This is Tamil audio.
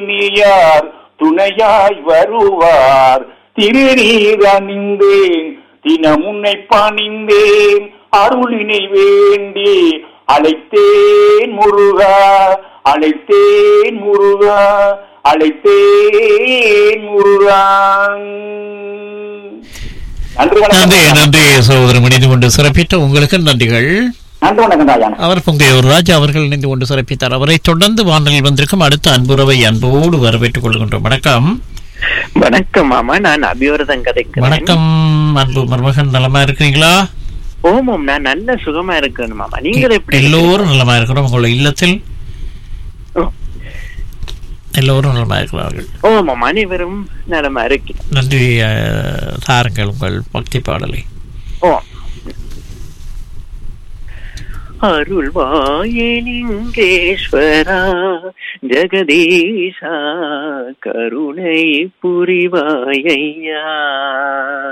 நீயார் துணையாய் வருவார் திருநீர் அணிந்தேன் தினம் உன்னை பணிந்தேன் அருளினை வேண்டி அழைத்தேன் முருகா அழைத்தேன் முருகா அழைத்தேன் முருகா நன்றி நன்றி வணக்கம் நன்றி சகோதரன் இணைந்து கொண்டு சிறப்பித்த உங்களுக்கு நன்றிகள் நன்றி வணக்கம் ராஜா அவர் பொங்கையூர் ராஜா அவர்கள் இணைந்து கொண்டு சிறப்பித்தார் அவரை தொடர்ந்து வானொலியில் வந்திருக்கும் அடுத்த அன்புறவை அன்போடு வரவேற்றுக் கொள்கின்றோம் வணக்கம் வணக்கம் மாமா நான் அபியோரதம் கதைக்கிறேன் வணக்கம் அன்பு மருமகன் நலமா இருக்கிறீங்களா ஓமம் நான் நல்ல சுகமா இருக்கேன் மாமா நீங்கள் எப்படி எல்லோரும் நலமா இருக்கிறோம் உங்களுடைய இல்லத்தில் ஓ. எல்லோரும் நலமா இருக்கிறார்கள் ஓமம் அனைவரும் நலமா இருக்கிறேன் நன்றி அஹ், தாருங்கள் உங்கள் பக்தி பாடலை ஓ அருள்வாயலிங்கேஸ்வரா ஜெகதீஷா கருணை புரிவாயையா